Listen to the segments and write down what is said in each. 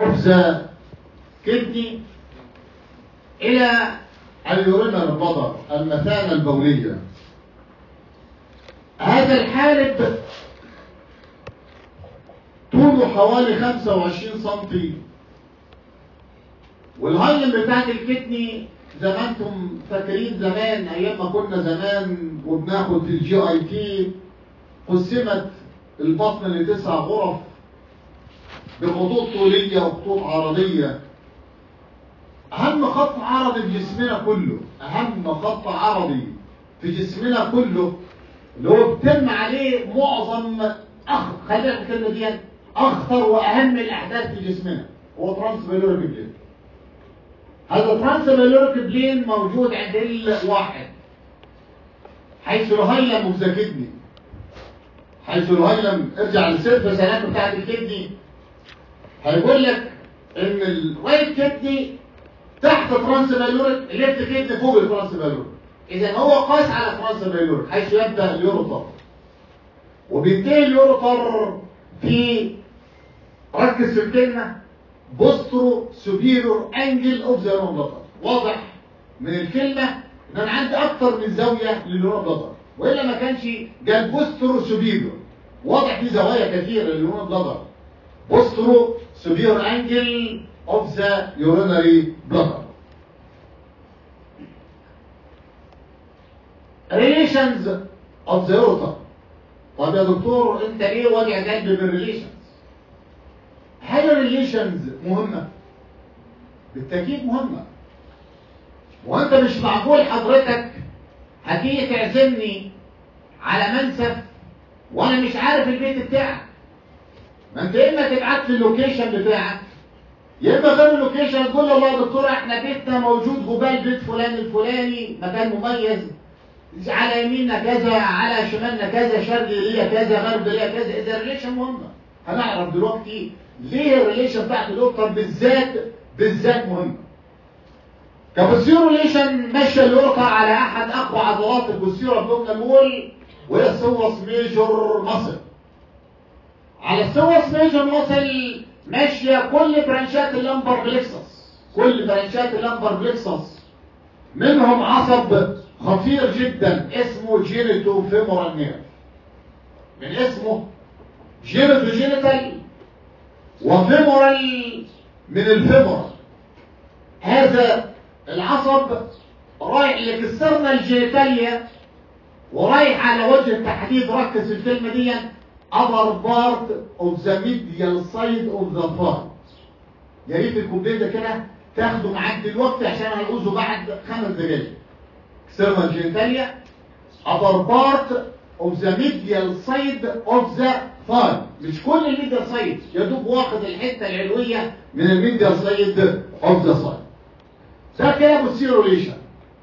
of the kidney إلى اليورينال بلادر المثانة البولية هذا الحالب طوله حوالي 25 سنتي والهايلم بتاعت الكدني زي ما انتم فاكرين زمان ايام ما كنا زمان وبناخد في الجي اي تي قسمت البطن لتسع غرف بخطوط طوليه وخطوط عرضيه اهم خط عرضي في جسمنا كله اهم خط عرضي في جسمنا كله اللي هو بتم عليه معظم اخ خلي بالك الكلمه دي اخطر واهم الاحداث في جسمنا هو ترانس بيلوريك بلين هذا ترانس بيلوريك بلين موجود عند الواحد حيث الهيلم اوف ذا كدني حيث الهيلم ارجع للسيرفس هناك بتاعت الكدني هيقول لك ان الرايت كدني تحت ترانس بيلوريك الليفت كدني فوق الترانس بيلوريك اذا هو قاس على ترانس بيلوريك حيث يبدا اليوروتر وبينتهي اليوروتر في ركز في الكلمه بوسترو سوبيرور انجل اوف ذا بلاتر واضح من الكلمه ان انا عندي اكتر من زاويه للنورون بلاتر والا ما كانش قال بوسترو سوبيرور واضح في زوايا كثيره للنورون بلاتر بوسترو سوبيرور انجل اوف ذا يورينري بلاتر ريليشنز اوف ذا يوروتر طب يا دكتور انت ايه وجع قلب بالريليشنز هل الريليشنز مهمة؟ بالتأكيد مهمة وانت مش معقول حضرتك هتيجي تعزمني على منسف وانا مش عارف البيت بتاعك ما انت يا اما تبعت لي اللوكيشن بتاعك يا اما غير اللوكيشن تقول له والله يا دكتور احنا بيتنا موجود جبال بيت فلان الفلاني مكان مميز على يميننا كذا على شمالنا كذا شرق ليا كذا غرب ليا كذا اذا الريليشن مهمه هنعرف دلوقتي ليه الريليشن بتاعت الدكتور بالذات بالذات مهم كبوسيرو ريليشن ماشيه الورقه على احد اقوى عضلات البوسيرو ابدومينال وول وهي السوس ميجور ماسل على السوس ميجور ماسل ماشيه كل برانشات اللمبر بليكسس كل برانشات اللمبر بليكسس منهم عصب خطير جدا اسمه جينيتو فيمورال نيرف من اسمه جينيتو جينيتال وفيمورال من الفيمورال هذا العصب رايح لكسرنا الجينيتاليا ورايح على وجه التحديد ركز في الكلمه دي upper part of the medial side of the thigh يا ريت الكوبليه ده كده تاخده معاك دلوقتي عشان هنعوزه بعد خمس دقايق كسرنا الجينيتاليا upper part of the medial side of the thigh مش كل الميديال سايد يا دوب واخد الحته العلويه من الميديال سايد اوف ذا سايد ده كده بوسيروليشن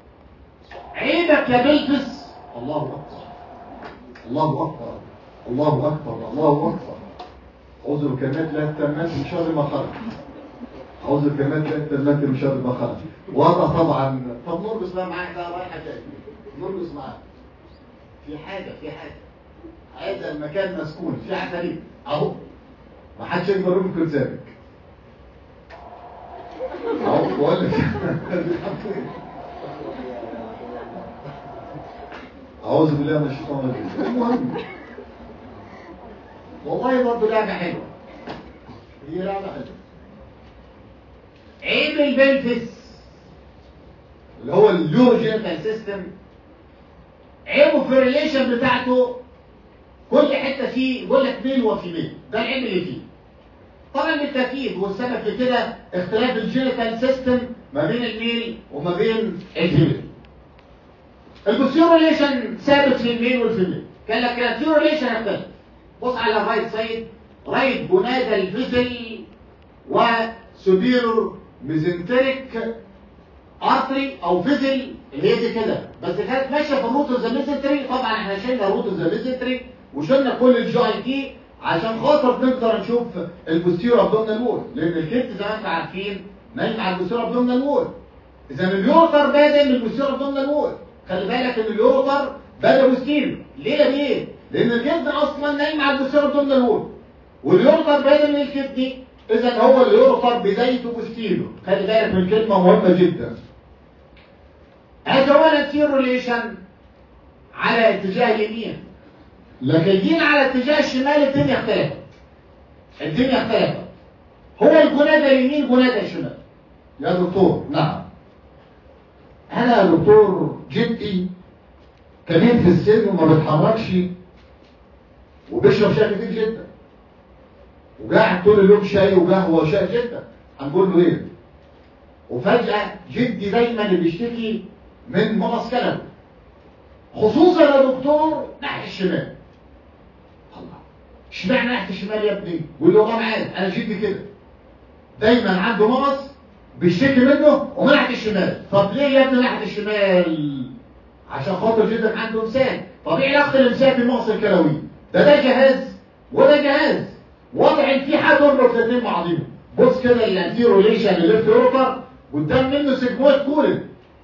عيبك يا بلبس الله اكبر الله اكبر الله اكبر الله اكبر اعوذ بكلمات لا تمت من شر ما خلق اعوذ بكلمات لا تمت من شر ما خلق وضع طبعا طب نرقص بقى معاك بقى رايحه جايه نرقص معاك في حاجه في حاجه هذا المكان مسكون في عفاريت اهو ما حدش يقدر يمكن سابك اهو بقول لك اعوذ بالله من الشيطان الرجيم المهم والله برضه لعبه حلوه هي لعبه حلوه عيب البلفس اللي هو اليوروجينيتال سيستم عيبه في الريليشن بتاعته كل حته فيه يقول لك ميل وفيميل ده العيب اللي فيه طبعا بالتاكيد والسبب في كده اختلاف الجينيتال سيستم ما بين الميل وما بين الفيميل البوسيوريليشن ثابت في الميل والفيميل قال لك البوسيوريليشن اختلف بص على الرايت سايد رايت جونادال فيزل وسوبيرور ميزنتريك ارتري او فيزل اللي هي دي كده بس كانت ماشيه في الروت ذا ميزنتري طبعا احنا شلنا روت ذا ميزنتري وشلنا كل الجي اي تي عشان خاطر نقدر نشوف البوستيرو ابدومينال وول لان الكبد زي ما انتم عارفين نايم على البوستيرو ابدومينال وول اذا اليوروتر بادئ من البوستيرو ابدومينال وول خلي بالك ان اليوروتر بدا بوستيرو ليه ليه؟ لان الكبد اصلا نايم على البوستيرو ابدومينال وول واليوروتر بادئ من الكبد اذا هو اللي يرفض بدايته بستيله خلي بالك من كلمه مهمه جدا هذا هو الانتير ريليشن على اتجاه اليمين لكن جينا على اتجاه الشمال الدنيا اختلفت الدنيا اختلفت هو الجنادة اليمين جنادة الشمال يا دكتور نعم انا يا دكتور جدي كبير في السن وما بيتحركش وبيشرب شاي كتير جدا وقاعد طول اليوم شاي وقهوه وشاي جدا هنقول له ايه وفجاه جدي دايما اللي بيشتكي من مغص كلام خصوصا يا دكتور ناحيه الشمال الله اشمعنى ناحيه الشمال يا ابني يقول له اه معاك انا جدي كده دايما عنده مغص بيشتكي منه ومن ناحيه الشمال طب ليه يا ابني ناحيه الشمال عشان خاطر جدك عنده امساك طب ايه علاقه الامساك بالمغص الكلوي ده ده جهاز وده جهاز وضع في حاجه تربط الاثنين مع بعضهم بص كده الانتيرو ريليشن الليفت يورتر قدام منه سيجمويد كولن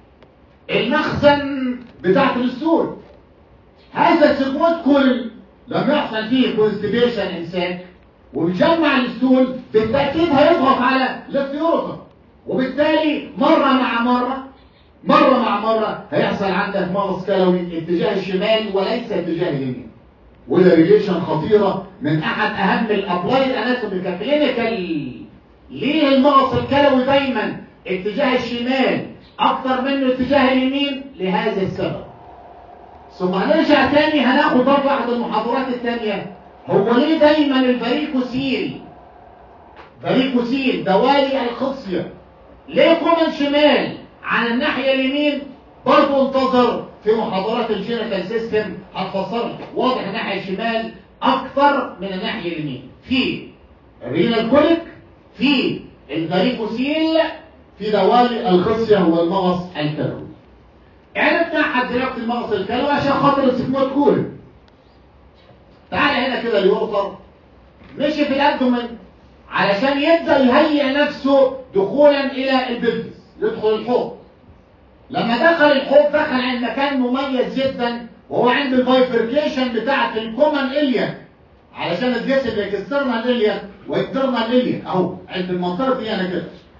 المخزن بتاعت الاسطول هذا السيجمويد كولن لما يحصل فيه كونستيبيشن امساك وبيجمع الاسطول بالتاكيد هيضغط على ليفت يورتر وبالتالي مره مع مره مره مع مره هيحصل عندك مغص كلوي اتجاه الشمال وليس اتجاه اليمين وده ريليشن خطيرة من أحد أهم الأبلايد أناتومي كلينيكال ليه المغص الكلوي دايما اتجاه الشمال أكتر منه اتجاه اليمين لهذا السبب ثم هنرجع تاني هناخد برضه أحد المحاضرات التانية هو ليه دايما الفاريكوسيل فاريكوسيل دوالي الخصية ليه كومن شمال عن الناحية اليمين برضه انتظر في محاضرات الجينيتال سيستم هتفسر لك واضح الناحيه الشمال اكثر من الناحيه اليمين في الرينال كوليك في الفاريكوسيل في دوالي الخصيه والمغص الكلوي عرفنا حد دلوقتي المغص الكلوي عشان خاطر السكموت كوليك تعال هنا كده اليورتر مشي في الابدومن علشان يبدا يهيئ نفسه دخولا الى البلفس يدخل الحوض لما دخل الحوض دخل عند مكان مميز جدا وهو عند البايفركيشن بتاعت الكومن اليا علشان الجسم الاكسترنال اليا والانترنال اليا اهو عند المنطقه دي انا كده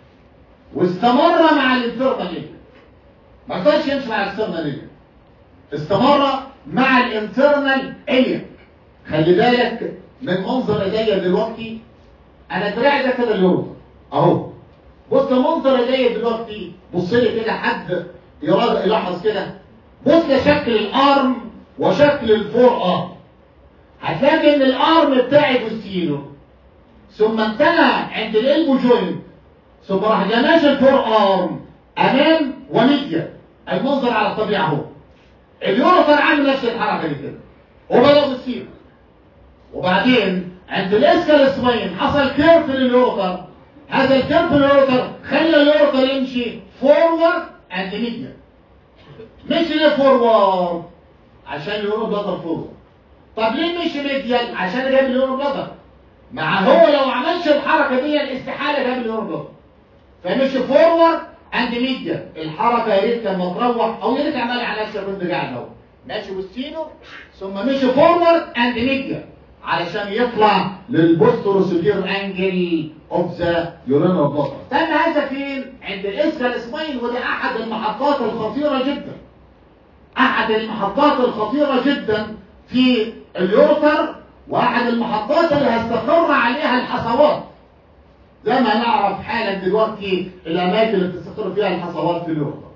واستمر مع الانترنال اليا ما قدرش يمشي مع الاكسترنال اليا استمر مع الانترنال اليا خلي بالك من منظر ايديا دلوقتي انا دراعي ده كده اليوم اهو بص منظر ايديا دلوقتي بص لي كده حد يراد يلاحظ كده بص لشكل الارم وشكل الفور ارم هتلاقي ان الارم بتاعي بوستيرو ثم انتهى عند الالبو جوينت ثم راح جا ماشي الفور ارم امام وميديا المنظر على الطبيعه اهو اليورتر عامل نفس الحركه دي كده وبدا بوستيرو وبعدين عند الاسكال سباين حصل كيرف لليورتر هذا الكيرف لليورتر خلى اليورتر يمشي فورورد اند ميديا مش ليه فورورد عشان اليورو بلادر فورورد طب ليه مش ميديال عشان جاب اليورو بلادر مع هو لو عملش الحركه دي استحاله جاب اليورو بلادر فمشي فورورد اند ميديا الحركه يا ريت لما تروح او يا ريت اعملها على نفسك وانت قاعد اهو ماشي وستينو ثم مشي فورورد اند ميديا علشان يطلع للبوسترو سيفير انجل اوف ذا يورينال بلادر تم هذا فين عند الاسكال سمايل وده احد المحطات الخطيره جدا احد المحطات الخطيره جدا في اليورتر واحد المحطات اللي هيستقر عليها الحصوات زي ما نعرف حالا دلوقتي الاماكن اللي بتستقر فيها الحصوات في اليورتر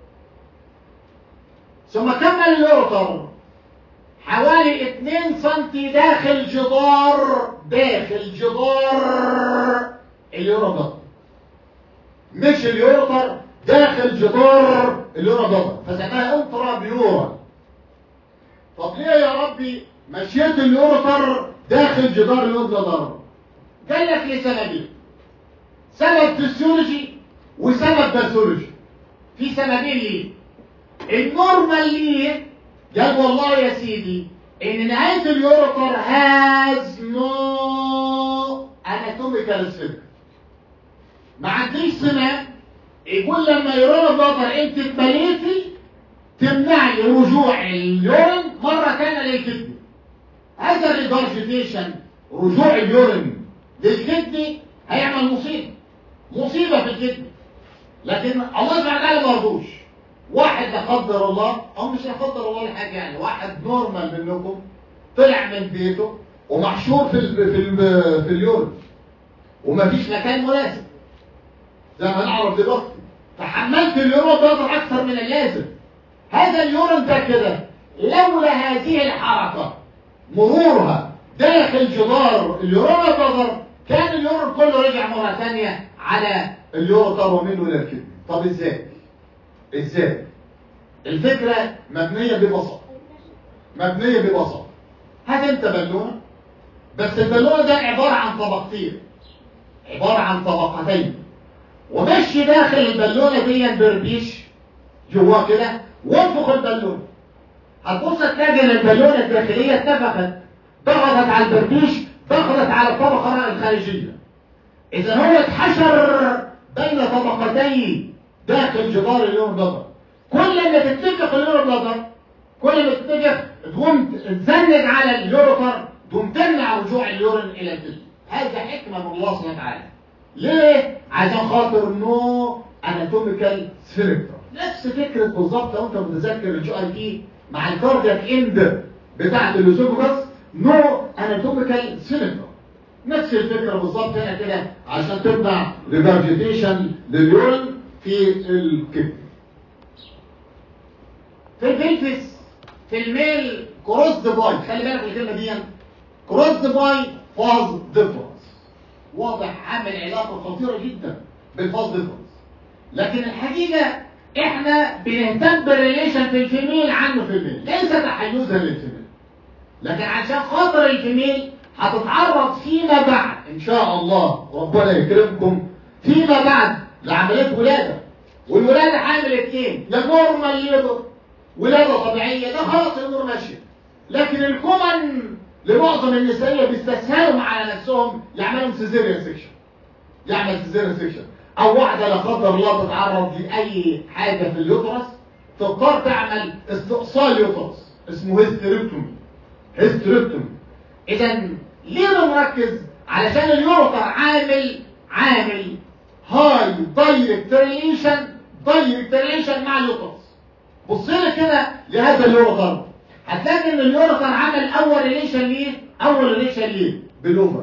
ثم كمل اليورتر حوالي 2 سم داخل جدار داخل جدار اليوروبلاتر مش اليوروتر داخل جدار اليوروبلاتر فسماها انترا بيورا طب ليه يا ربي مشيت اليوروتر داخل جدار اليوروبلاتر قال لك لسببين سبب فيسيولوجي وسبب باثولوجي في سببين ليه النورمال ليه قال والله يا سيدي ان نهايه اليوروتر هاز نو اناتوميكال سفنكتر ما عنديش سنان يقول لما يروح بلادر انت اتمليتي تمنعي رجوع اليورين مره ثانيه للكدني هذا الريجارجيتيشن رجوع اليورين للكدني هيعمل مصيبه مصيبه في الكدني لكن الله سبحانه وتعالى ما رضوش واحد لا قدر الله او مش لا قدر الله حاجه يعني واحد نورمال منكم طلع من بيته ومحشور في ال في ال في اليورين ومفيش مكان مناسب زي ما نعرف دلوقتي فحملت اليورين ده اكثر من اللازم هذا اليورين ده كده لولا هذه الحركه مرورها داخل جدار اليورين كان اليورين كله رجع مره ثانيه على اليورين ومنه الى الكدني طب ازاي؟ ازاي؟ الفكره مبنيه ببساطه مبنيه ببساطه هات انت بالونه بس البالونه ده عباره عن طبقتين عباره عن طبقتين ومشي داخل البالونه دي بربيش جواه كده وانفخ البالونه هتبص تلاقي ان البالونه الداخليه اتفقت ضغطت على البربيش ضغطت على الطبقه الخارجيه اذا هو اتحشر بين طبقتين داخل جدار اليوم بلدر كل ما تتفق اليورو بلدر كل ما تتفق تقوم تزنج على اليوروتر تقوم تمنع رجوع اليورين الى الجسم هذا حكمه من الله سبحانه وتعالى ليه؟ عشان خاطر نو اناتوميكال سفيركتر نفس فكره بالظبط لو انت متذكر الجي اي تي مع الكاردياك اند بتاعت الاسوفجاس نو اناتوميكال سفيركتر نفس الفكره بالظبط هنا كده عشان تمنع ريفرجيتيشن لليورين في الكبد في البلفس في الميل كروس باي خلي بالك من الكلمه دي كروس باي فاز ديفرنس واضح عامل علاقه خطيره جدا بالفاز ديفرنس لكن الحقيقه احنا بنهتم بالريليشن في الفيميل عنه في الميل ليس تحيزا للفيميل لكن عشان خاطر الفيميل هتتعرض فيما بعد ان شاء الله ربنا يكرمكم فيما بعد لعمليه ولاده والولاده حامل اتنين يا نورمال ليبر ولاده طبيعيه ده خلاص الامور ماشيه لكن الكومن لمعظم النسائيه بيستسهلوا على نفسهم يعملوا سيزيريان سيكشن يعمل سيزيريان سيكشن او واحده لا قدر الله تتعرض لاي حاجه في اليوترس تضطر تعمل استئصال يوترس اسمه هيستريكتومي هيستريكتومي اذا ليه بنركز علشان اليوروتر عامل عامل هاي دايركت ريليشن دايركت ريليشن مع اليوترس بص لي كده لهذا اليوروتر هتلاقي ان اليوروتر عمل اول ريليشن ليه اول ريليشن ليه بالاوفر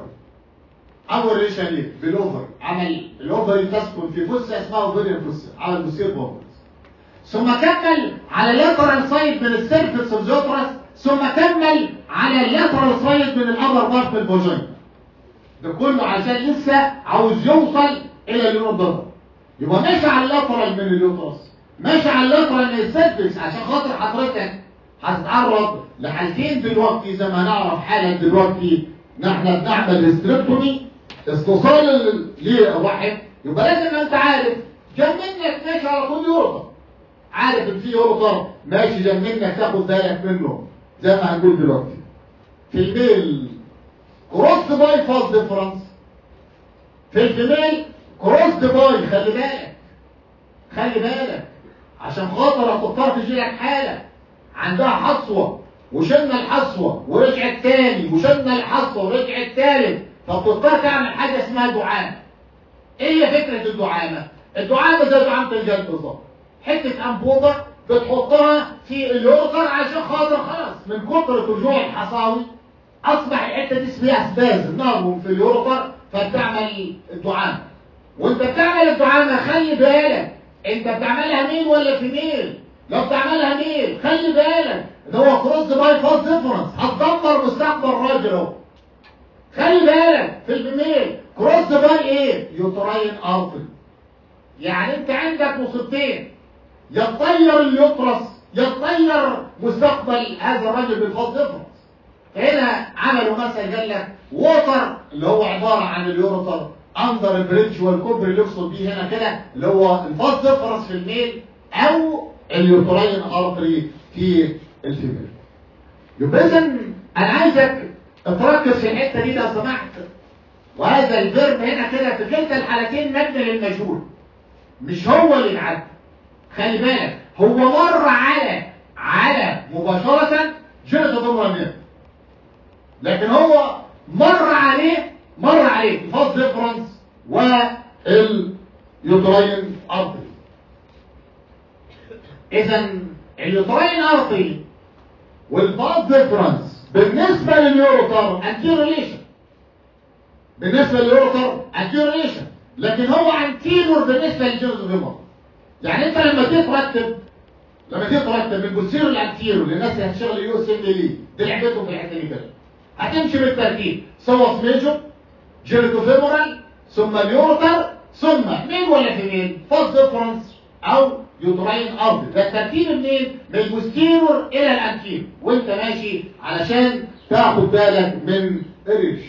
اول ريليشن ليه بالاوفر عمل الاوفر تسكن في فسه اسمها اوفريان فسه على المسير بوفرز ثم كمل على اللاترال سايد من السيرفس اوف ثم كمل على اللاترال سايد من الابر بارت الفاجينا ده كله عشان لسه عاوز يوصل الى اليوروتر يبقى ماشي على اللاترال من اليوترس ماشي على اللاترال من السيرفس عشان خاطر حضرتك هتتعرض لحالتين دلوقتي زي ما نعرف حالا دلوقتي نحن بنعمل هيستريكتومي استئصال للرحم يبقى لازم انت عارف جنب منك ماشي على طول يوروتر عارف ان في يوروتر ماشي جنب منك تاخد بالك منه زي ما هنقول دلوقتي في الميل كروس باي فاز ديفرنس في الفيميل كروس باي خلي بالك خلي بالك عشان خاطر هتضطر تجي لك حاله عندها حصوه وشلنا الحصوه ورجعت تاني وشلنا الحصوه ورجعت تالت فبتضطر تعمل حاجه اسمها دعامه ايه هي فكره الدعامه الدعامه زي دعامه الجلد بالظبط حته انبوبه بتحطها في اليوتر عشان خاطر خلاص من كتر رجوع الحصاوي اصبح الحته دي اسمها اسباز نار في اليوتر فبتعمل الدعامه وانت بتعمل الدعامه خلي بالك انت بتعملها ميل ولا فيميل لو بتعملها ميل خلي بالك ده هو كروس باي فاز ديفرنس هتدمر مستقبل الراجل اهو خلي بالك في الفيميل كروس باي ايه يوتراين ارتري يعني انت عندك مصيبتين يا تطير اليوترس يا تطير مستقبل هذا الراجل بالفاز ديفرنس هنا عملوا مثلا قال لك ووتر اللي هو عباره عن اليوروتر اندر بريدج والكوبري اللي يقصد بيه هنا كده اللي هو الفاز ديفرنس في الميل او اليوتراين ارتري في الفيميل يبقى اذا انا عايزك تركز في الحته دي لو سمحت وهذا الفيرب هنا كده في كلتا الحالتين مبني للمجهول مش هو اللي انعدى خلي بالك هو مر على على مباشرة جهة ضمانية لكن هو مر عليه مر عليه فاز ديفرنس واليوتراين ارتري اذا اليوتراين ارتري والباث ديفرنس بالنسبه لليوروتر انتي ريليشن بالنسبه لليوروتر انتي ريليشن لكن هو انتيرور بالنسبه للجينز فيمر يعني انت لما تيجي ترتب لما تيجي ترتب من بوستيرو لانتيرو للناس اللي هتشتغل يو اس ام ليه دي لعبتهم في الحته دي كده هتمشي بالترتيب سوس ميجور جيريتو فيمورال ثم اليوروتر ثم مين ولا فيمين فاس ديفرنس او يوتراين ارض ده الترتيب منين من البوستيرور الى الانتيرو وانت ماشي علشان تاخد بالك من الريش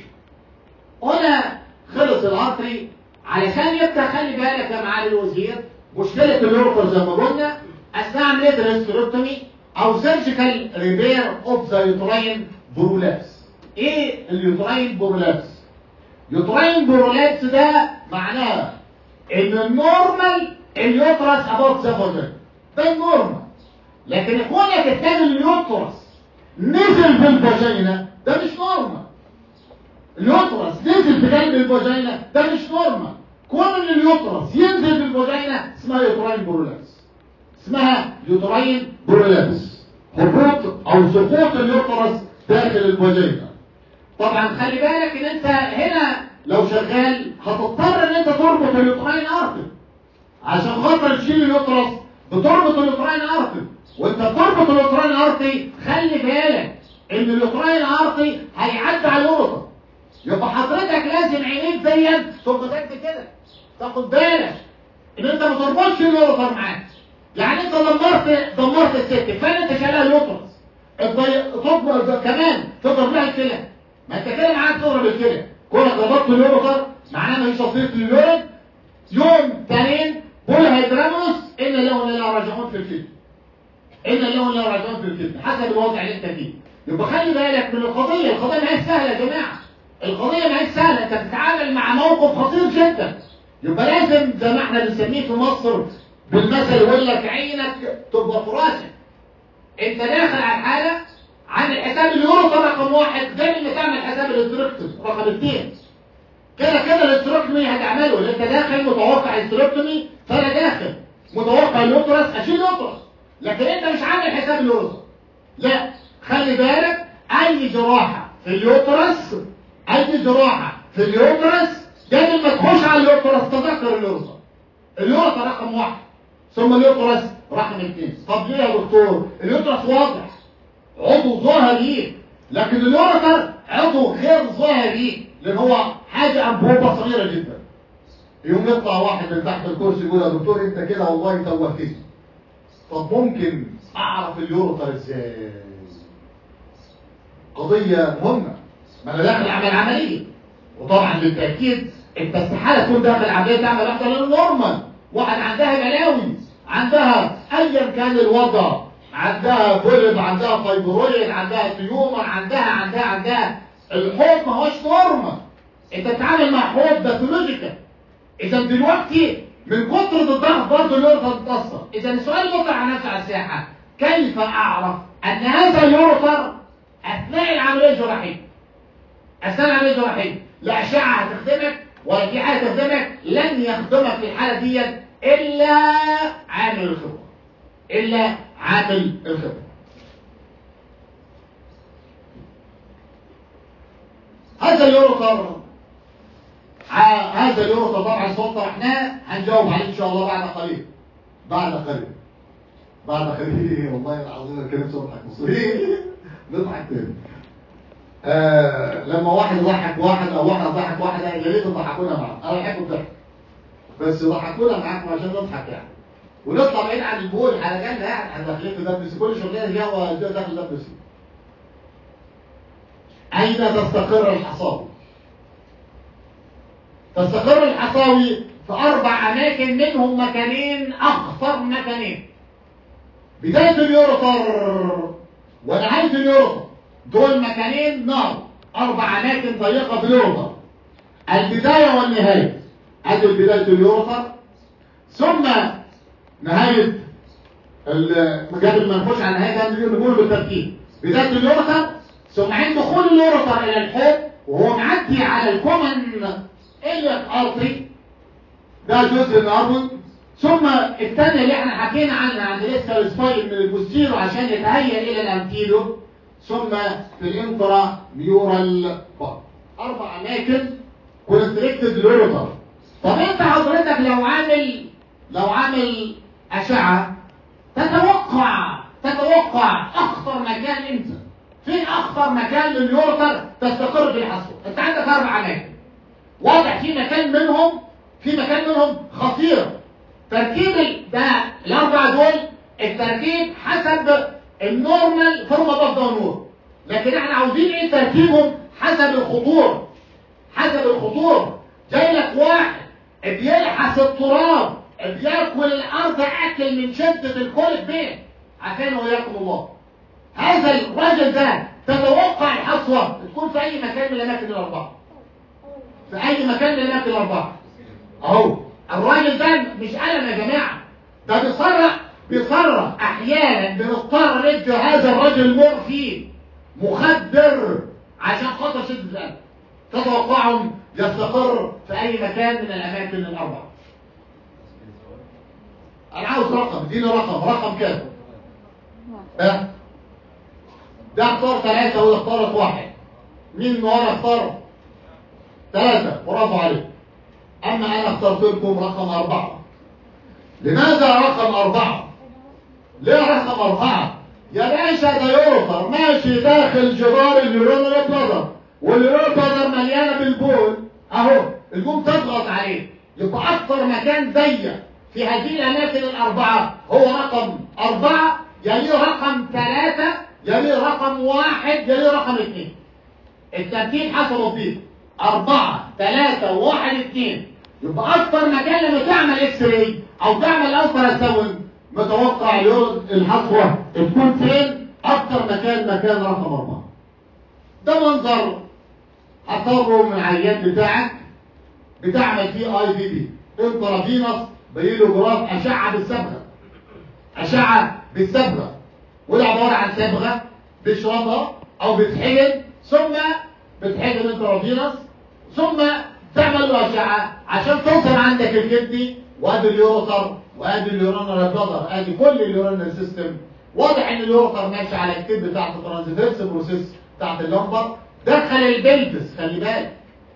هنا خلص الارتري علشان يبقى خلي بالك يا معالي الوزير مشكله اليوروتر زي ما قلنا اثناء عمليه الهستروكتومي او سيرجيكال ريبير اوف ذا يوتراين برولابس ايه اليوتراين برولابس يوتراين برولابس ده معناه ان النورمال اليوترس ابوت ذا فاجينا ده النورمال لكن كونك الثاني اليوترس نزل في الفاجينا ده مش نورمال اليوترس نزل في قلب الفاجينا ده مش نورمال كون ان اليوترس ينزل في الفاجينا اسمها يوتراين برولابس اسمها يوتراين برولابس هبوط او سقوط اليوترس داخل الفاجينا طبعا خلي بالك ان انت هنا لو شغال هتضطر ان انت تربط اليوتراين ارتب عشان خاطر تشيل اليوترس بتربط اليوتراين ارتب وانت بتربط اليوتراين ارتي خلي بالك ان اليوتراين ارتي هيعدي على اليوروتر يبقى حضرتك لازم عينيك زيك تبقى قد كده تاخد بالك ان انت ما تربطش اليوروتر معاك يعني انت دمرت دمرت الست فين انت شايلها اليوترس تضرب كمان تضرب لها الكلى ما انت كده معاك تضرب الكلى كونك ربطت اليوروتر معناه ما هيش تصديق لليورين يوم تانيين بول هيدراموس ان له لا راجعون في الفتن ان له لا راجعون في الفتن حسب الوضع اللي انت فيه يبقى خلي بالك من القضيه القضيه ما هي سهله يا جماعه القضيه ما هي سهله انت بتتعامل مع موقف خطير جدا يبقى لازم زي ما احنا بنسميه في مصر بالمثل يقول لك عينك تبقى في راسك انت داخل على الحاله عامل حساب اليورو رقم واحد غير اللي تعمل حساب الاستركتوم رقم اثنين كده كده الاستروكتومي هتعمله اللي انت داخل متوقع استروكتومي فانا داخل متوقع اليوترس اشيل اليوترس لكن انت مش عامل حساب اليوترس لا خلي بالك اي جراحه في اليوترس اي جراحه في اليوترس قبل ما تخش على اليوترس تذكر اليوترس اليوترس رقم واحد ثم اليوترس رقم اثنين طب ليه يا دكتور اليوترس واضح عضو ظاهري لكن اليوتر عضو غير ظاهري لان هو حاجه انبوبه صغيره جدا يوم يطلع واحد من تحت الكرسي يقول يا دكتور انت كده والله توهتني طب ممكن اعرف اليوروتر ازاي قضيه مهمه ما انا داخل اعمل عمليه وطبعا بالتاكيد انت استحاله تكون داخل عمليه تعمل اكتر من النورمال واحد عندها بلاوي عندها ايا كان الوضع عندها بولب عندها فايبرويد عندها تيومر عندها عندها عندها الحوض ما هوش نورمال انت بتتعامل مع حوض باثولوجيكال اذا دلوقتي من كتر الضغط برضه اليورثر تتاثر اذا السؤال اللي على نفسه على الساحه كيف اعرف ان هذا اليورثر اثناء العمليه الجراحيه اثناء العمليه الجراحيه لا اشعه هتخدمك ولا في حاجه تخدمك لن يخدمك في الحاله دي الا عامل الخبره الا عامل الخبره هذا اليورثر هذا اليورثر طبعا الصوت طرحناه هنجاوب عليه ان شاء الله بعد قليل بعد قليل بعد قليل والله العظيم الكلام بضحك مصري نضحك تاني آه لما واحد ضحك واحد او واحد ضحك واحد يا ريت تضحكونا معاه انا بحب الضحك بس ضحكونا معاكم عشان نضحك يعني ونطلع بعيد عن البول على جنب يعني احنا داخلين في دبس كل شغلنا دي هو داخل دبس اين تستقر الحصاوي تستقر الحصاوي في اربع اماكن منهم مكانين اخطر مكانين بدايه اليورتر ونهايه اليورتر دول مكانين نار اربع اماكن ضيقه في اليورتر البدايه والنهايه ادي بدايه اليورتر ثم نهايه قبل ما نخش على النهايه ده نقول بالترتيب بدايه اليورتر ثم عند دخول اليورتر الى الحوض وهو معدي على الكومن اليك ارتري ده جزء الاربط ثم الثانيه اللي احنا حكينا عنها عند لسه السباين من البوستيرو عشان يتهيأ الى الانتيرو ثم في الانترا ميورال بار اربع اماكن كونستريكتد لوريتر طب انت حضرتك لو عامل لو عامل اشعه تتوقع تتوقع اخطر مكان انت فين اخطر مكان لليورتر تستقر في الحصوه انت عندك اربع اماكن واضح في مكان منهم في مكان منهم خطير تركيب ال- ده الاربعه دول التركيب حسب النورمال فورم اوف نور لكن احنا عاوزين ايه تركيبهم حسب الخطور حسب الخطور جاي لك واحد بيلحس التراب بياكل الارض اكل من شده الكوليك بيه عشان وياكم الله هذا الراجل ده تتوقع الحصوه تكون في اي مكان من الاماكن الاربعه في اي مكان من الاماكن الاربعه اهو الراجل ده مش قلم يا جماعه ده بيصرح بيصرح احيانا بنضطر ندي هذا الرجل مورفين مخدر عشان خاطر شده القلب تتوقعهم يستقر في اي مكان من الاماكن الاربعه انا عاوز رقم اديني رقم رقم كام ها ده اختار ثلاثة وده اختارت واحد مين من ورا اختار ثلاثة برافو عليك اما انا اخترت لكم رقم اربعة لماذا رقم اربعة ليه رقم اربعة يا باشا ده يوتر ماشي داخل جدار النيورونال بلازر والنيورونال بلازر مليانة بالبول اهو الجوم تضغط عليه يبقى اكثر مكان ضيق في هذه الاماكن الاربعة هو رقم اربعة يليه رقم ثلاثة يليه رقم واحد يليه رقم اثنين الترتيب حسب الضيق أربعة ثلاثة واحد اثنين يبقى أكثر مكان لما تعمل إكس راي أو تعمل ألترا ساوند متوقع يوم الحصوة تكون فين؟ أكثر مكان مكان رقم أربعة. ده منظر هتصوره من العيان بتاعك بتعمل فيه اي في بي انترافينوس بيلوجراف أشعة بالصبغة أشعة بالصبغة وده عبارة عن صبغة بتشربها أو بتحقن ثم بتحقن انترافينوس ثم تعمل له أشعة عشان توصل عندك الكدني وادي اليوروتر وادي اليورونال بلادر ادي كل اليورونال سيستم واضح ان اليوروتر ماشي على الكتب بتاعت الترانزفيرس بروسيس بتاعت اللمبر دخل البلفس خلي بالك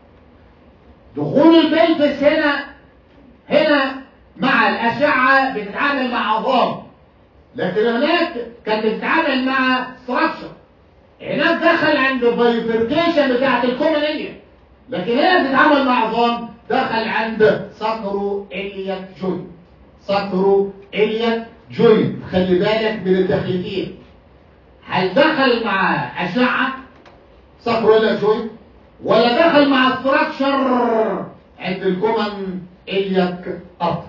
دخول البلفس هنا هنا مع الأشعة بتتعامل مع عظام لكن هناك كانت بتتعامل مع ستراكشر هناك دخل عند البايفركيشن بتاعت الكومنية لكن هنا بتتعامل مع عظام دخل عند ساكرو إلياك جوينت ساكرو إلياك جوينت خلي بالك من الدخلتين هل دخل مع أشعة ساكرو إلياك جوينت ولا دخل مع ستراكشر عند الكومن إلياك أرض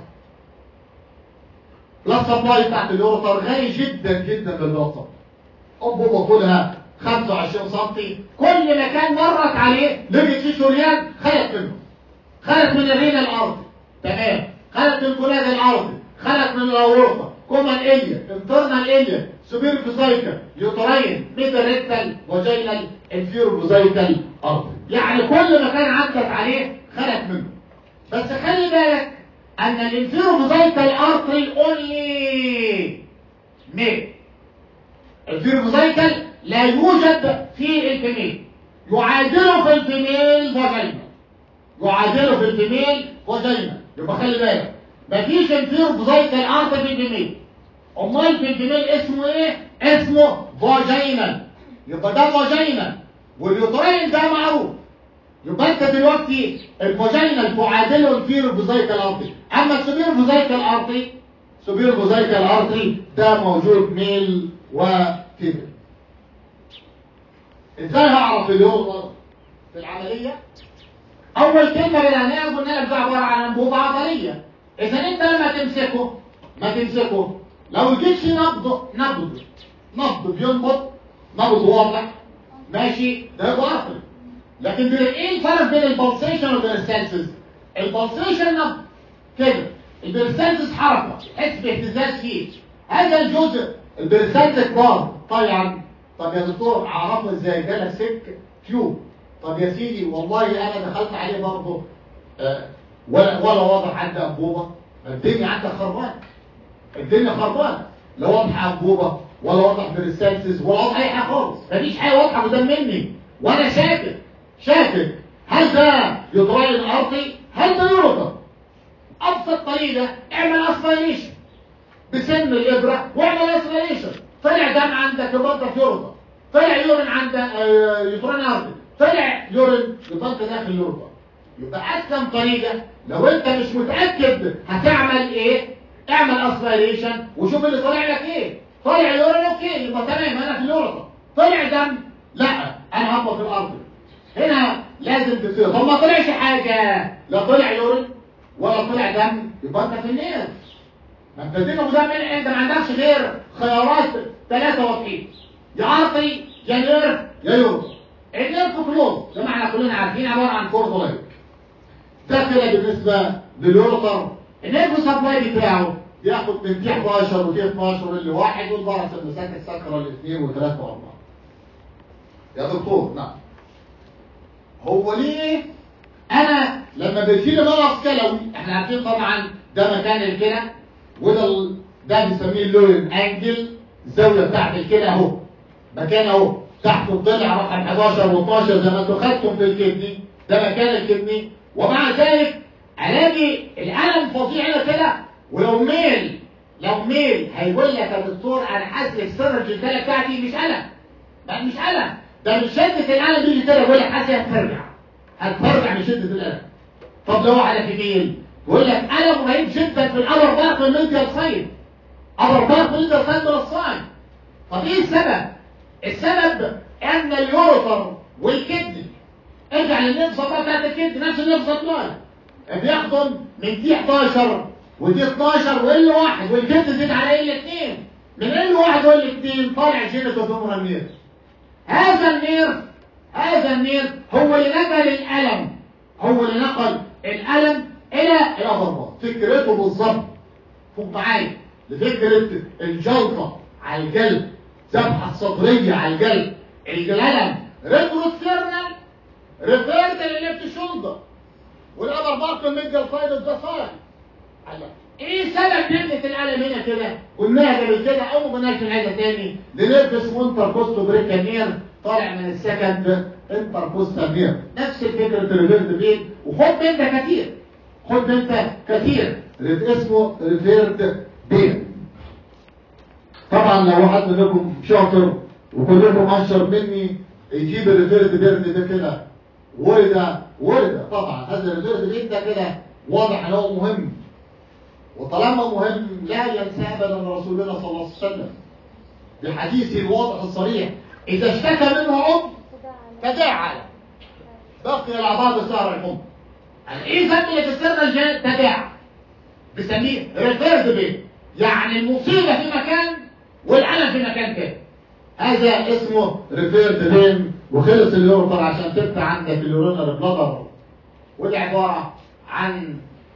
بلس سبلاي بتاعت اليوروتر غالي جدا جدا للوسط أنبوبة طولها 25 سم كل مكان مرت عليه لقيت فيه شريان خلت منه خلت من الرينا الأرضي تمام خلت من الجناد الأرضي خلت من الأورطة كومن إليا انترنال إليا سوبير فيزايكا يوترين ميدل ريكتال وجينال انفيرو فيزايكال أرضي يعني كل مكان عدت عليه خلت منه بس خلي بالك ان الانفيروفيزايكال ارتري اونلي ميل الفيروفيزايكال لا يوجد في الفيميل يعادله في الفيميل فاجينا يعادله في الفيميل فاجينا يبقى خلي بالك مفيش انفيروفيزايكال ارتري في الفيميل امال في الفيميل اسمه ايه اسمه فاجينا يبقى ده فاجينا واليوترين ده معروف يبقى انت دلوقتي الفاجينا تعادله الفيرو فيزايكال ارتري اما السوبير فيزايكال ارتري سوبير فيزايكال ارتري ده موجود ميل وفيميل ازاي هعرف اليوم في العمليه اول كلمه بدأناها قلنا لك ده عباره عن انبوبه عضليه اذا انت لما تمسكه ما تمسكه لو جيتش نبض نبض نبض بينبض نبض واضح ماشي ده يبقى عقل لكن بين ايه الفرق بين البلسيشن وبين السنسز البلسيشن نبض كده البرسنتس حركه تحس باهتزاز فيه هذا الجزء البرسنت كبار طبعا طب يا دكتور اعرفه ازاي جالك سك تيوب طب يا سيدي والله انا دخلت عليه برضه آه، ولا ولا واضح عندي انبوبه الدنيا عندك خربانه الدنيا خربانه لا واضح انبوبه ولا واضح بريستانسز ولا واضح اي حاجه خالص مفيش حاجه واضحه قدام مني وانا شاكك شاكك هل ده يدراين ارضي هل ده يرضى ابسط طريقه اعمل اسبيريشن بسن الابره واعمل اسبيريشن طلع دم عندك يبقى في يرضى طلع يورين عندك آه، يدراين ارضي طلع يورين يبقى انت داخل يرضى يبقى اسلم طريقه لو انت مش متاكد هتعمل ايه اعمل اسبيريشن وشوف اللي طالع لك ايه طالع يورين اوكي يبقى تمام انا في اليورطه طلع دم لا انا هبط في الارض هنا لازم تصير طب ما طلعش حاجه لا طلع يورين ولا طلع دم يبقى انت في النير ما انت دينه وده من انت ما عندكش غير خيارات ثلاثه واضحين يا عرضي يا نير يا يورو النير كلوز زي ما احنا كلنا عارفين عباره عن كورتولايت ده كده بالنسبه لليورتر النيرف سبلاي بتاعه ياخد من تي 11 وتي 12 اللي واحد والبرص المساك السكره الاثنين وثلاثه واربعه يا دكتور نعم هو ليه انا لما بيجيلي مرض كلوي احنا عارفين طبعا ده مكان الكلى وده ال... ده بنسميه اللوين انجل الزاويه بتاعت الكلى اهو مكان اهو تحت الضلع رقم 11 و12 زي ما انتوا خدتم في الكدني ده مكان الكدني ومع ذلك الاقي الالم فظيع هنا كده ولو ميل لو ميل هيقول لك يا دكتور انا حاسس السيرج الكلى بتاعتي مش الم لا مش الم ده من شده الالم يجي كده يقول لك حاسس هترجع هترجع من شده الالم طب لو على في ميل يقول لك الم رهيب جدا في الابر بارك والميديال سايد ابر بارك والميديال سايد من الصايم طب ايه السبب؟ السبب ان اليوروتر والكدني ارجع للنفسه بتاعت الكدني نفس النفسه بتاعتك بياخدوا من تي 11 ودي 12 وال واحد والكدني زيد على ال 2 من ال واحد وال 2 طالع جينيتو فيمورال نير هذا النير هذا النير هو اللي نقل الالم هو اللي نقل الالم الى الابر فكرته بالظبط فوق معايا لفكره الجلطه على الجلد ذبحه الصدريه على الجلد الالم ريتروسترنال ريفيرد للليفت شولدر والابر بارت الميديال سايد اوف ذا سايد ايه سبب نقله الالم هنا كده قلناها قبل كده او ما قلناش حاجه تاني لنرفس وانتر بريكا نير طالع من السكند انتر نير نفس فكره الريفيرد بين وخد انت كتير خد انت كتير اسمه ريفيرد بين طبعا لو حد منكم شاطر وكلكم اشطر مني يجيب الريفيرد بيرن ده كده ورد ورد طبعا هذا الريفيرد بين ده كده واضح ان هو مهم وطالما مهم لا ينسى ابدا رسولنا صلى الله عليه وسلم بحديثه الواضح الصريح اذا اشتكى منه عضو تداعى بقي العضاء بسعر الحمى يعني ايه ذنب اللي في السر الجان تداعى بسميه ريفيرد بين يعني المصيبه في مكان والعلم في مكان تاني هذا اسمه ريفيرد بين وخلص اليورتر عشان تبقى عندك اليورينال بلادر ودي عباره عن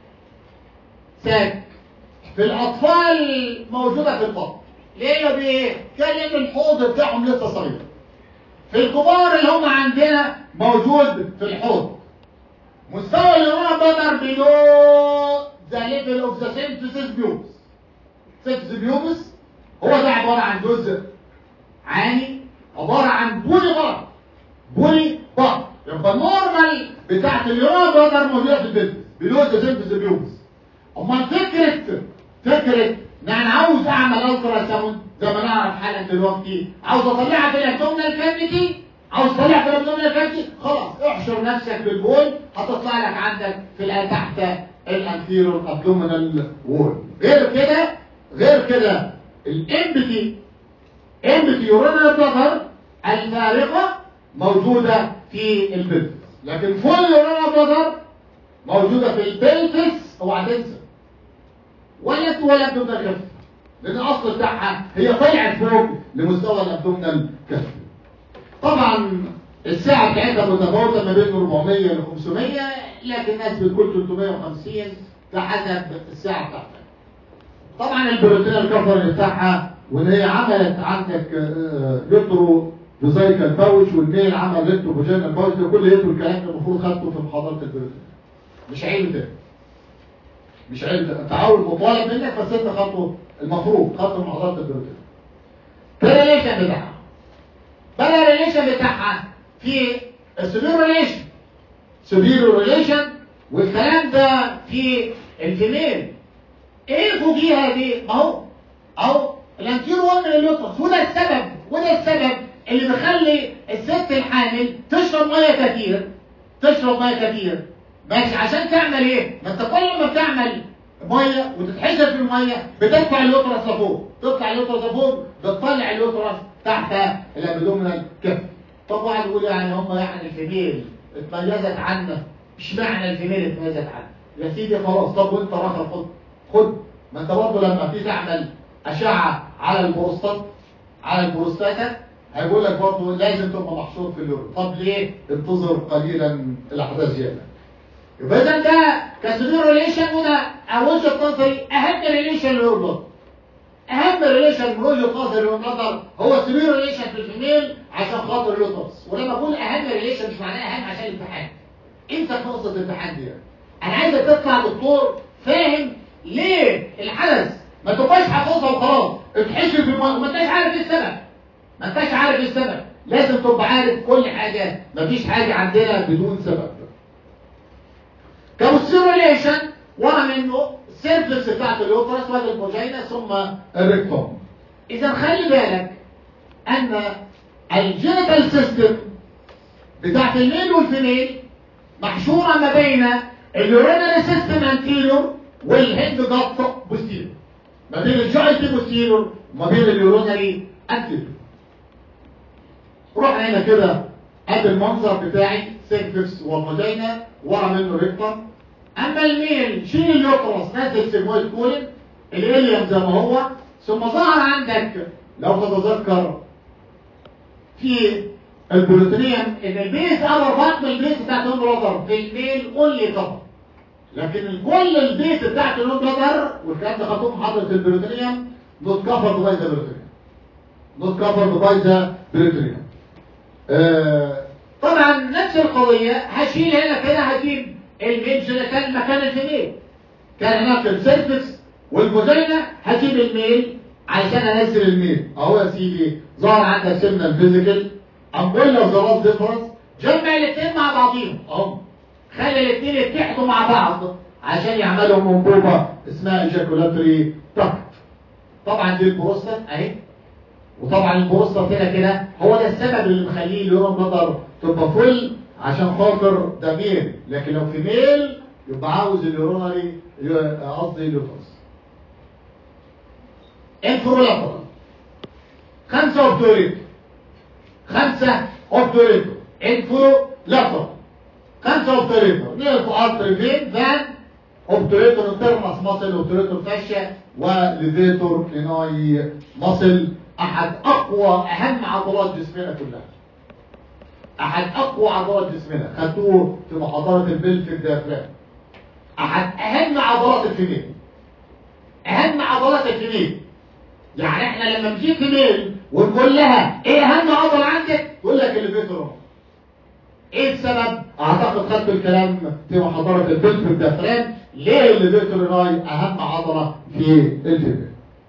ساك في الاطفال موجوده في البطن ليه يا بيه كان الحوض بتاعهم لسه صغير في الكبار اللي هم عندنا موجود في الحوض مستوى اليورينال بلادر بيلو ذا ليفل اوف ذا سينثيسيس بيوبس سينثيسيس بيوبس هو ده عباره عن جزء عاني عباره عن بولي بار بولي بار يبقى النورمال بتاعت اليورينال بلادر موجوده في البيت بيلو ذا سينثيسيس بيوبس امال فكره فكره ان انا عاوز اعمل الترا ساوند زي ما نعرف حالا دلوقتي عاوز اطلعها في الابدومينال كافيتي عاوز تطلعها في الابدومينال كافيتي خلاص احشر نفسك بالبول هتطلع لك عندك في ال- تحت الانتيرور ابدومينال وول غير كده غير كده الامبتي امبتي يورينال بلادر الفارقه موجوده في البلفس لكن فول يورينال بلادر موجوده في البلفس اوعى تنسى ولا ولا ابدومينال كف لان الاصل بتاعها هي طلعت فوق لمستوى الابدومينال كف طبعا الساعه بتاعتها متفاوته ما بين 400 ل 500 لكن ناس بتقول 350 ده حسب الساعه بتاعتها طبعا البروتين الكفر بتاعها وان هي عملت عندك يوترو فيزايكال باوش والميل عمل ريترو فيجينال باوش ده كل يترو الكلام ده المفروض خدته في محاضره البروتين مش عيب تاني مش عيب تاني انت عاوز مطالب منك بس انت خطوه المفروض خطوه محاضرات البروتين الريليشن بتاعها بقى الريليشن بتاعها في السبير ريليشن سبير ريليشن والكلام ده في الفيميل ايه فوقيها دي ما هو اهو الانتير وان من اليوترس وده السبب وده السبب اللي بيخلي الست الحامل تشرب ميه كتير تشرب ميه كتير ماشي عشان تعمل ايه؟ ما انت كل ما بتعمل ميه وتتحشر في الميه بتدفع اليوترس لفوق تطلع اليوترس لفوق بتطلع اليوترس تحت الابدومينال كف طب واحد يقول يعني هم يعني الفيميل اتميزت عنا اشمعنى الفيميل اتميزت عنا يا سيدي خلاص طب وانت راخر خد خد ما انت برضه لما تيجي تعمل اشعه على البروستات على البروستاتا هيقول لك برضه لازم تبقى محشور في اليورو طب ليه؟ انتظر قليلا الاحداث زياده يبقى اذا ده كسبير ريليشن وده وجهه نظري اهم ريليشن للرجل اهم ريليشن من وجهه نظري والنظر هو سبير ريليشن في الفيميل عشان خاطر اليوترس ولما اقول اهم ريليشن مش معناه اهم عشان الامتحان انسى قصه الامتحان دي انا عايزك تطلع دكتور فاهم ليه الحدث ما تبقاش حافظها وخلاص اتحشر في الميه وما انتش عارف ايه السبب ما انتش عارف ايه السبب لازم تبقى عارف كل حاجه مفيش حاجه عندنا بدون سبب كابوسيروليشن ورا منه السيرفكس بتاعت اليوترس وادي الفوجينا ثم الريكتوم اذا خلي بالك ان الجينيتال سيستم بتاعت الميل والفيميل محشوره ما بين اليورينري سيستم انتيريور والهيد جات بوستيريور ما بين الجوينت بوستيريور وما بين اليورينري انتيريور روح هنا كده ادي المنظر بتاعي سيرفكس وفاجينا ورا منه ريكتم اما الميل شيل اليوترس نزل سيجمويد كولن الاليوم زي ما هو ثم ظهر عندك لو تتذكر في البروتينيوم ان البيس ابر بطن البيس بتاعت البلادر في الميل اونلي كفر لكن كل البيس بتاعت النون بلادر والكلام ده خدوه محاضره البروتينيوم نوت كفر باي ذا بروتينيوم نوت كفر باي ذا بروتينيوم طبعا نفس القضيه هشيل هنا كده هجيب الميل كان مكان الفيميل كان هناك السيرفكس والفوجينا هجيب الميل علشان انزل الميل اهو يا سيدي ظهر عندك سمنه الفيزيكال امبولا وزراس ديفرنس جمع الاثنين مع بعضيهم اهو خلي الاثنين يتحدوا مع بعض عشان يعملوا انبوبه اسمها ايجاكولاتوري تاكت طبعا دي البروستات اهي وطبعا البروستات هنا كده هو ده السبب اللي مخليه اليورون بلدر تبقى فل عشان خاطر ده ميل لكن لو في ميل يبقى عاوز اليورونري قصدي اليوترس انفرولاترال خمسة اوبتوريتو خمسة اوبتوريتو انفرولاترال خمسة اوبتوريتو نيرف ارتري فين فان اوبتوريتو انترماس ماسل اوبتوريتو فاشيا وليفيتور كليناي ماسل احد اقوى اهم عضلات جسمنا كلها احد اقوى عضلات جسمنا خدوه في محاضره البلفيك ديافرام احد اهم عضلات الفيميل اهم عضلات الفيميل يعني احنا لما نجيب فيميل ونقول لها ايه اهم عضله عندك تقول لك الليفيتور ايه السبب اعتقد خدت الكلام في محاضره البلفيك ديافرام ليه الليفيتور اهم عضله في الفيميل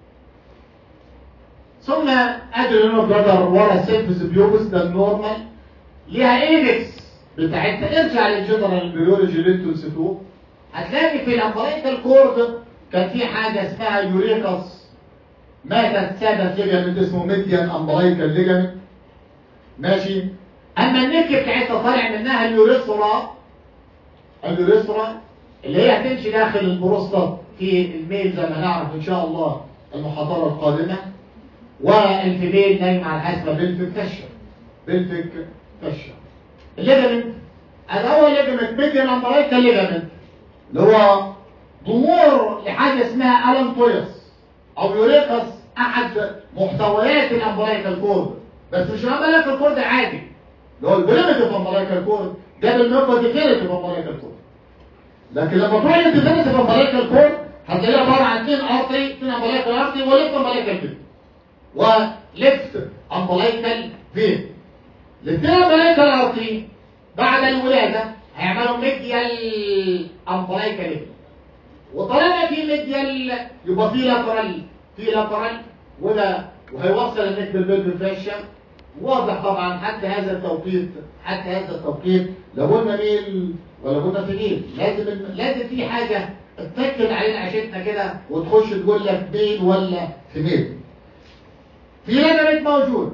ثم ادرينو بلادر ورا السيرفس بيوبس ده النورمال ليها ايبكس بتاعتها ارجع للجنرال بيولوجي اللي انتوا نسيتوه هتلاقي في الامبريكال كورد كان في حاجه اسمها يوريكاس مات سبب ليجامنت اسمه ميديان امبريكال ليجامنت ماشي اما النك بتاعتها طالع منها اليوريثرا اليوريثرا اللي هي هتمشي داخل البروستات في الميل زي ما نعرف ان شاء الله المحاضره القادمه والفيميل نايم على الحسبه بلفك فشة بلفك فشة الليجمنت الاول ليجمنت ميديان امبريكال ليجمنت اللي هو ظهور لحاجه اسمها الانتويس او يوريكس احد محتويات الامبريكال كورد بس مش الامبريكال كورد عادي اللي هو البريمتيف امبريكال كورد ده بالنسبه ديفينيتيف امبريكال كورد لكن لما تروح للديفينيتيف امبريكال كورد هتلاقيه عباره عن اثنين ارتري اثنين امبريكال ارتري وليفت امبريكال فين وليفت امبريكال فين الاثنين امبريكال ارتري بعد الولاده هيعملوا ميديال امبلايكال وطالما في ميديال يبقى في لاترال في لاترال وده وهيوصل النك بالبلد فاشيا واضح طبعا حتى هذا التوقيت حتى هذا التوقيت لو قلنا ميل ولا قلنا فيميل لازم لازم في حاجه تنكد علينا عشتنا كده وتخش تقول لك ميل ولا فيميل في ليجمنت موجود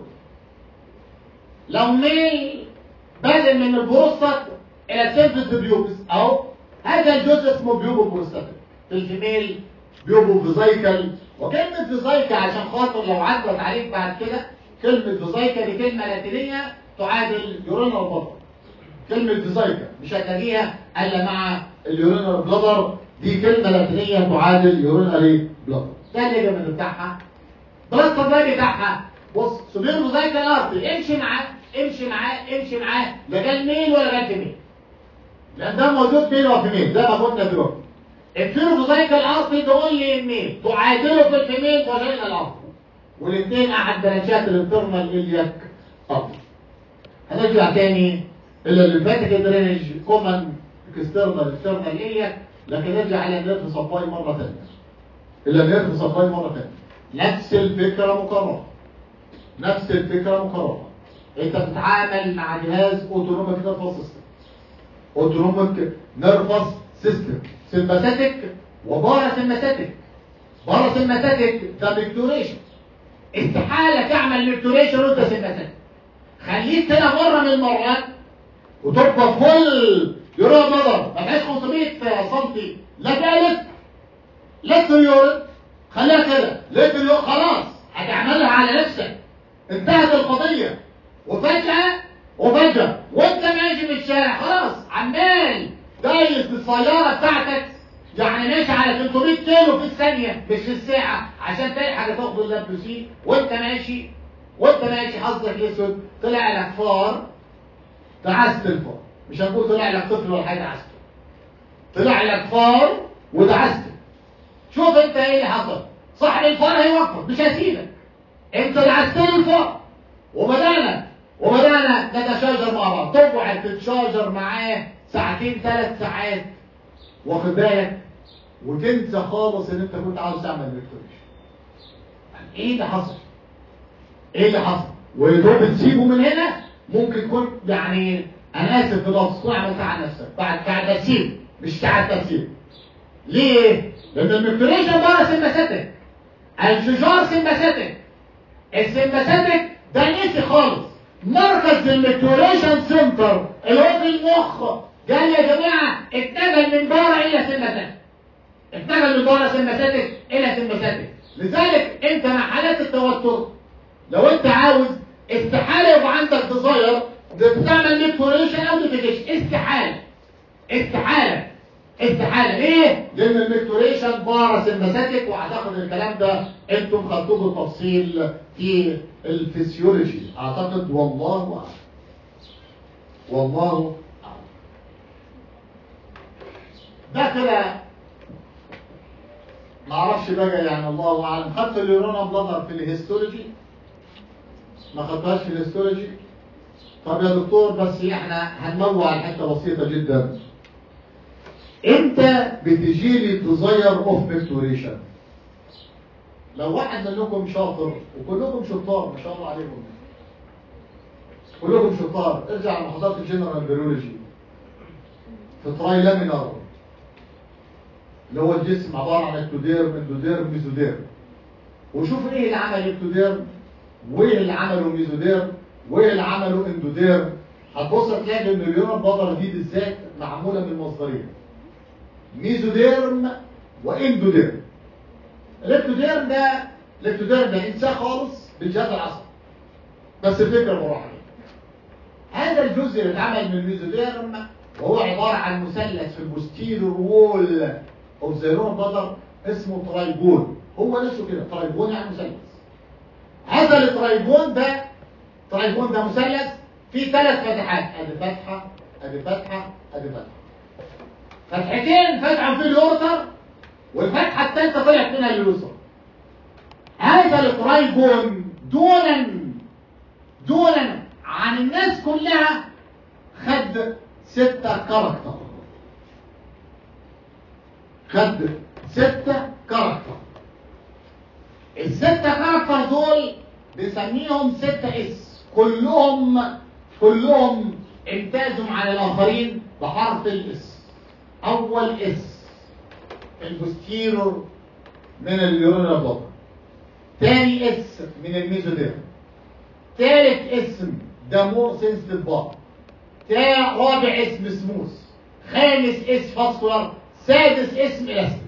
لو ميل بدل من البروستات الى سيرفس بيوبس او هذا الجزء اسمه بيوبو بروستاتيك في الفيميل بيوبو فيزايكل وكلمة فيزايكا عشان خاطر لو عدت عليك بعد كده كلمة فيزايكا دي كلمة لاتينية تعادل يورينال بلدر كلمة فيزايكا مش هتلاقيها إلا مع اليورينال بلدر دي كلمة لاتينية تعادل يورينال بلدر ده الليجمنت بتاعها بلاد سبلاي بتاعها بص سوبير فيزايكا الارضي امشي معاه امشي معاه امشي معاه لا جال ميل ولا جال فيميل لان ده موجود ميل وفيميل زي ما قلنا دلوقتي الفيروفوزايكال ارضي تقول لي الميل تعادله في الفيميل فاجينا الارض والاثنين احد برانشات الانترنال الياك ارضي هنرجع تاني الى الليمفاتيك درينج كومن اكسترنال اكسترنال الياك لكن نرجع الى النيرف سبلاي مره ثانيه الى النيرف سبلاي مره ثانيه نفس الفكره مكرره نفس الفكره مكرره انت بتتعامل مع جهاز اوتونوميك نيرفس سيستم اوتونوميك نيرفس سيستم سمباثيك وبارا سمباثيك بارا سمباثيك ده ميكتوريشن استحاله تعمل ميكتوريشن وانت سمباثيك خليك كده مره من المرات وتبقى فل يورا نظر ما فيهاش 500 سم لا تالت لا تريورد خليها كده لا تريورد خلاص هتعملها على نفسك انتهت القضيه وفجاه وفجاه وانت ماشي في الشارع خلاص عمال دايس بالسيارة بتاعتك يعني ماشي على 300 كيلو في الثانية مش في الساعة عشان تلحق تاخد اللابلوسين وانت ماشي وانت ماشي حظك اسود طلع لك فار دعست الفار مش هنقول طلع لك طفل ولا حاجة دعسته طلع لك فار ودعسته شوف انت ايه اللي حصل صاحب الفار هيوقف مش هسيبك انت دعست له الفار وبدأنا وبدأنا نتشاجر مع بعض تقعد تتشاجر معاه ساعتين ثلاث ساعات واخد بالك وتنسى خالص ان انت كنت عاوز تعمل الكترونيشن ايه اللي حصل ايه اللي حصل ويدوب تسيبه من هنا ممكن تكون يعني انا اسف في اللفظ تكون عملتها على نفسك بعد بعد تسيب مش ساعات تسيب ليه لان المكتوريشن بره سمباثيك الشجار سمباثيك السمباثيك ده نسي خالص مركز المكتوريشن سنتر اللي هو في المخ قال يا جماعه اتنقل من بره الى سمباثيك اتنقل من بره سمباثيك الى سمباثيك لذلك انت مع حالات التوتر لو انت عاوز استحاله يبقى عندك ديزاير بتعمل ميكتوريشن او ديفيجيشن استحاله استحاله استحاله ليه؟ لان الميكتوريشن بارا سمباثيك واعتقد الكلام ده انتم خدتوه بالتفصيل في الفسيولوجي اعتقد والله اعلم والله اعلم ده كده ما اعرفش بقى يعني الله اعلم خدت اليورونا بلادر في الهيستولوجي ما خدتهاش في الهيستولوجي طب يا دكتور بس احنا هننوع الحته بسيطه جدا امتى بتجي لي تزير اوف ميكتوريشن لو واحد منكم شاطر وكلكم شطار ما شاء الله عليكم كلكم شطار ارجع لمحاضرات الجنرال بيولوجي في تراي لامينار اللي هو الجسم عباره عن اكتوديرم اندوديرم ميزوديرم وشوف ايه اللي عمل اكتوديرم وايه اللي عمله ميزوديرم وايه اللي عمله اندوديرم هتبص تلاقي ان اليورا بلادر دي بالذات معموله من مصدرين ميزوديرم واندوديرم الاكتوديرم ده الاكتوديرم ده انساه خالص بالجهاز العصبي بس الفكره بروح هذا الجزء اللي اتعمل من الميزوديرم وهو عباره عن مثلث في البوستيريور وول اوف ذا نيورون بلادر اسمه ترايبون هو نفسه كده ترايبون يعني مثلث هذا الترايبون ده ترايبون ده مثلث فيه ثلاث فتحات ادي فتحه ادي فتحه ادي فتحه فتحتين فتحه في اليورتر والفتحه الثالثه طلعت منها اليسرى هذا الترايبون دونا دونا عن الناس كلها خد ستة كاركتر خد ستة كاركتر الستة كاركتر دول بنسميهم ستة اس كلهم كلهم امتازوا على الاخرين بحرف الاس اول اس البوستيرور من اليورينال بلاد تاني اس من الميزوديرم تالت اسم ده مور سنسيتيف بار تا رابع اسم سموث خامس اسم فاسكولار سادس اسم الاستيك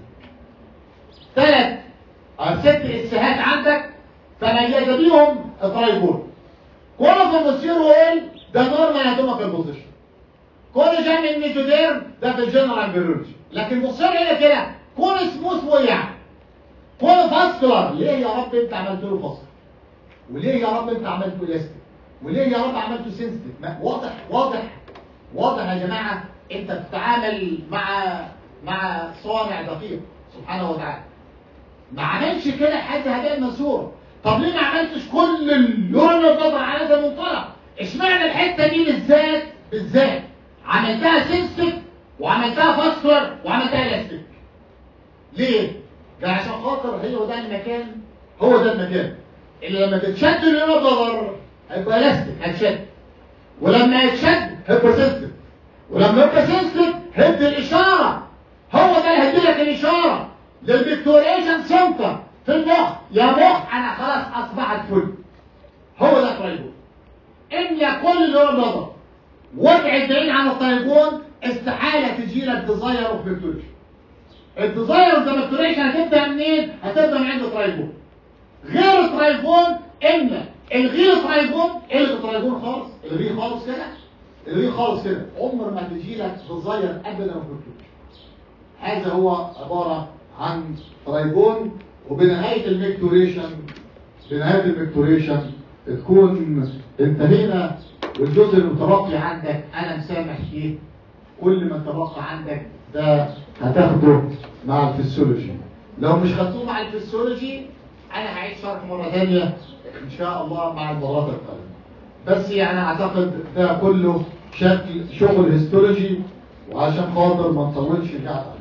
ثلاث أو ست اسهات عندك تميز بيهم الترايبول كل في المصير ويل ده نورمال اناتوميكال بوزيشن كل جنب الميزوديرم ده في الجنرال بيولوجي لكن بصير هنا كده كل سموث وقع كل فاسكولار ليه يا رب انت عملت له فاسكولار وليه يا رب انت عملته الاستيك وليه يا رب عملته سنسيتيف واضح واضح واضح يا جماعه انت بتتعامل مع مع صانع دقيق سبحانه وتعالى ما عملش كده حد هباء منصور طب ليه ما عملتش كل اليورين النظر على هذا المنطلق اشمعنى الحته دي بالذات بالذات عملتها سنسيتيف وعملتها فاسكولار وعملتها الاستيك ليه؟ ده عشان خاطر هو ده المكان هو ده المكان اللي لما تتشد اليورين النظر هيبقى الاستيك هتشد ولما يتشد هيبقى سنسيتيف ولما يبقى سنسيتيف هيدي الاشاره هو ده اللي هيدي لك الاشاره للفيكتوريشن سنتر في المخ يا مخ انا خلاص اصبحت فل هو ده الترايبون املى كل اللي هو النظر وابعد بعيد عن الترايبون استحاله تجي لك ديزاير اوف فيكتوريشن الديزاير اوف فيكتوريشن هتبدا منين؟ هتبدا من عند الترايبون غير الترايبون املى الغي الترايبون الغي الترايبون خالص الغيه خالص كده الغيه خالص كده عمر ما تجي لك ديزاير ابدا اوف فيكتوريشن هذا هو عباره عن ترايبون وبنهاية الميكتوريشن بنهاية الميكتوريشن تكون انتهينا والجزء المتبقي عندك انا مسامح فيه كل ما تبقى عندك ده هتاخده مع الفسيولوجي لو مش خدتوه مع الفسيولوجي انا هعيد شرح مرة ثانية ان شاء الله مع المرات القادمة بس يعني اعتقد ده كله شكل شغل هيستولوجي وعشان خاطر ما نطولش قاعد عليه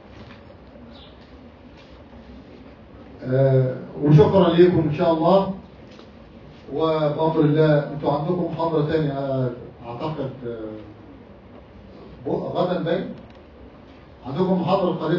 آه وشكرا لكم ان شاء الله وبامر الله انتوا عندكم محاضره ثانيه اعتقد آه غدا باين عندكم محاضره قريبه